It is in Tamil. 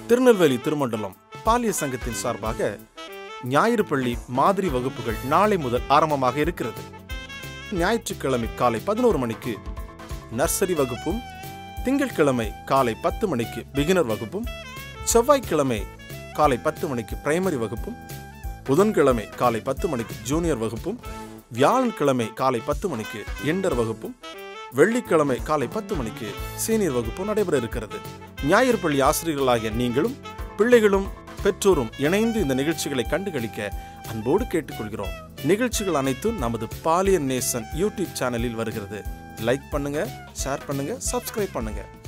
திருநெல்வேலி திருமண்டலம் பாலிய சங்கத்தின் சார்பாக ஞாயிறு பள்ளி மாதிரி வகுப்புகள் நாளை முதல் ஆரம்பமாக இருக்கிறது ஞாயிற்றுக்கிழமை காலை பதினோரு மணிக்கு நர்சரி வகுப்பும் திங்கட்கிழமை காலை பத்து மணிக்கு பிகினர் வகுப்பும் செவ்வாய்க்கிழமை காலை பத்து மணிக்கு பிரைமரி வகுப்பும் புதன்கிழமை காலை பத்து மணிக்கு ஜூனியர் வகுப்பும் வியாழன்கிழமை காலை பத்து மணிக்கு இன்டர் வகுப்பும் வெள்ளிக்கிழமை காலை பத்து மணிக்கு சீனியர் வகுப்பும் நடைபெற இருக்கிறது ஞாயிறு பள்ளி ஆசிரியர்களாகிய நீங்களும் பிள்ளைகளும் பெற்றோரும் இணைந்து இந்த நிகழ்ச்சிகளை கண்டுகளிக்க அன்போடு கேட்டுக்கொள்கிறோம் நிகழ்ச்சிகள் அனைத்தும் நமது பாலியன் நேசன் யூடியூப் சேனலில் வருகிறது லைக் பண்ணுங்க ஷேர் பண்ணுங்க சப்ஸ்கிரைப் பண்ணுங்க